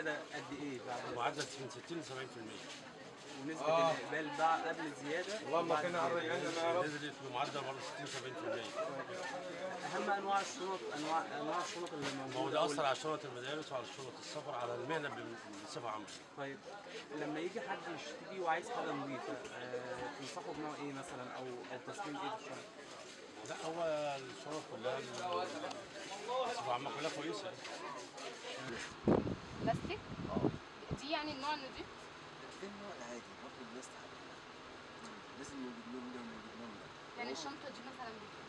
زياده قد ايه بعد معدل من 60 ل 70% ونسبه آه. الاقبال بعد قبل الزياده اللهم وبعد كنا على الزيادة. رجعنا يا رب نزلت بمعدل برضه 60 70% اهم انواع الشنط انواع انواع الشنط اللي ما هو موجوده ده اثر على شنط المدارس وعلى شنط السفر على المهنه بصفه عامه طيب لما يجي حد يشتري وعايز حاجه نظيفه آه تنصحه بنوع ايه مثلا او او تصميم ايه في الشنط؟ لا هو الشنط كلها بصفه عامه كلها كويسه بلاستيك دي يعني النوع النضيف ده النوع العادي برضه الناس تعبانه لازم نجيب لهم ده ونجيب لهم ده يعني الشنطه دي مثلا